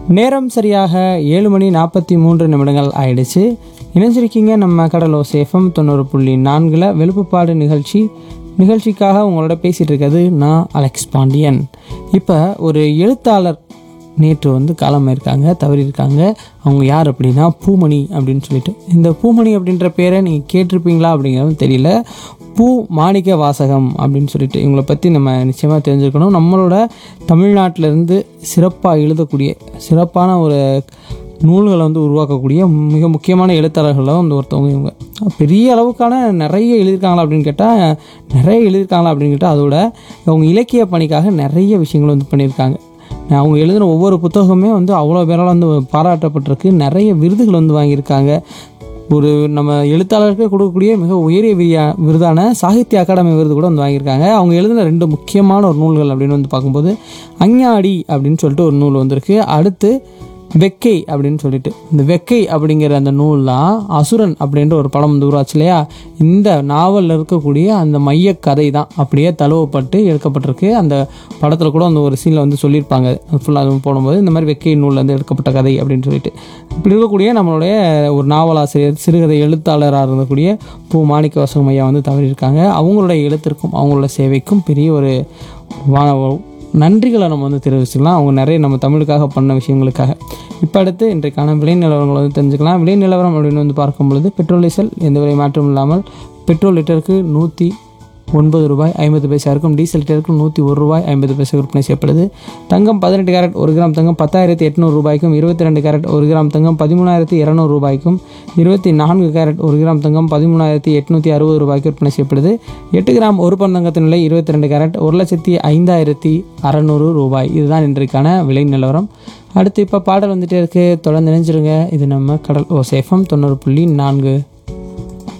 நேரம் சரியாக ஏழு மணி நாற்பத்தி மூன்று நிமிடங்கள் ஆயிடுச்சு இணைஞ்சிருக்கீங்க நம்ம கடலோ சேஃபம் தொண்ணூறு புள்ளி நான்கில் வெளுப்புப்பாடு நிகழ்ச்சி நிகழ்ச்சிக்காக உங்களோட பேசிகிட்டு இருக்கிறது நான் அலெக்ஸ் பாண்டியன் இப்போ ஒரு எழுத்தாளர் நேற்று வந்து காலமாயிருக்காங்க தவறியிருக்காங்க அவங்க யார் அப்படின்னா பூமணி அப்படின்னு சொல்லிட்டு இந்த பூமணி அப்படின்ற பேரை நீங்கள் கேட்டிருப்பீங்களா அப்படிங்கிறது தெரியல பூ மாணிக்க வாசகம் அப்படின்னு சொல்லிட்டு இவங்களை பற்றி நம்ம நிச்சயமாக தெரிஞ்சுக்கணும் நம்மளோட தமிழ்நாட்டிலேருந்து சிறப்பாக எழுதக்கூடிய சிறப்பான ஒரு நூல்களை வந்து உருவாக்கக்கூடிய மிக முக்கியமான எழுத்தாளர்களில் வந்து ஒருத்தவங்க இவங்க பெரிய அளவுக்கான நிறைய எழுதியிருக்காங்களா அப்படின்னு கேட்டால் நிறைய எழுதியிருக்காங்களா அப்படின்னு கேட்டால் அதோட அவங்க இலக்கிய பணிக்காக நிறைய விஷயங்கள் வந்து பண்ணியிருக்காங்க அவங்க எழுதின ஒவ்வொரு புத்தகமே வந்து அவ்வளோ பேரால் வந்து பாராட்டப்பட்டிருக்கு நிறைய விருதுகள் வந்து வாங்கியிருக்காங்க ஒரு நம்ம எழுத்தாளருக்கு கொடுக்கக்கூடிய மிக உயரிய விரியா விருதான சாகித்ய அகாடமி விருது கூட வந்து வாங்கியிருக்காங்க அவங்க எழுதின ரெண்டு முக்கியமான ஒரு நூல்கள் அப்படின்னு வந்து பார்க்கும்போது அஞ்ஞாடி அப்படின்னு சொல்லிட்டு ஒரு நூல் வந்திருக்கு அடுத்து வெக்கை அப்படின்னு சொல்லிட்டு இந்த வெக்கை அப்படிங்கிற அந்த நூல்லாம் அசுரன் அப்படின்ற ஒரு படம் வந்து உருவாச்சு இல்லையா இந்த நாவலில் இருக்கக்கூடிய அந்த மைய கதை தான் அப்படியே தழுவப்பட்டு எடுக்கப்பட்டிருக்கு அந்த படத்தில் கூட அந்த ஒரு சீனில் வந்து சொல்லியிருப்பாங்க ஃபுல்லாக போடும்போது இந்த மாதிரி வெக்கை நூலில் வந்து எடுக்கப்பட்ட கதை அப்படின்னு சொல்லிட்டு இப்படி இருக்கக்கூடிய நம்மளுடைய ஒரு நாவலாசிரியர் சிறுகதை எழுத்தாளராக இருந்தக்கூடிய பூ மாணிக்க வாசகம் ஐயா வந்து தவறியிருக்காங்க அவங்களுடைய எழுத்திற்கும் அவங்களோட சேவைக்கும் பெரிய ஒரு வா- நன்றிகளை நம்ம வந்து தெரிவிச்சுக்கலாம் அவங்க நிறைய நம்ம தமிழுக்காக பண்ண விஷயங்களுக்காக இப்போ அடுத்து இன்றைக்கான விலை நிலவரங்களை வந்து தெரிஞ்சுக்கலாம் விலை நிலவரம் அப்படின்னு வந்து பார்க்கும் பொழுது பெட்ரோல் டீசல் எந்த விலை மாற்றம் இல்லாமல் பெட்ரோல் லிட்டருக்கு நூற்றி ஒன்பது ரூபாய் ஐம்பது பைசா இருக்கும் டீசல் லிட்டருக்கு நூற்றி ஒரு ரூபாய் ஐம்பது பைசா விற்பனை செய்யப்படுது தங்கம் பதினெட்டு கேரட் ஒரு கிராம் தங்கம் பத்தாயிரத்தி எட்நூறு ரூபாய்க்கும் இருபத்தி ரெண்டு கேரட் ஒரு கிராம் தங்கம் பதிமூணாயிரத்தி இரநூறு ரூபாய்க்கும் இருபத்தி நான்கு கேரட் ஒரு கிராம் தங்கம் பதிமூணாயிரத்தி எட்நூற்றி அறுபது ரூபாய்க்கு விற்பனை செய்யப்படுது எட்டு கிராம் ஒரு பன் தங்கத்தின் விலை இருபத்தி ரெண்டு கேரட் ஒரு லட்சத்தி ஐந்தாயிரத்தி அறநூறு ரூபாய் இதுதான் இன்றைக்கான விலை நிலவரம் அடுத்து இப்போ பாடல் வந்துட்டே இருக்கு தொடர்ந்து நினைஞ்சிருங்க இது நம்ம கடல் ஓ சேஃபம் தொண்ணூறு புள்ளி நான்கு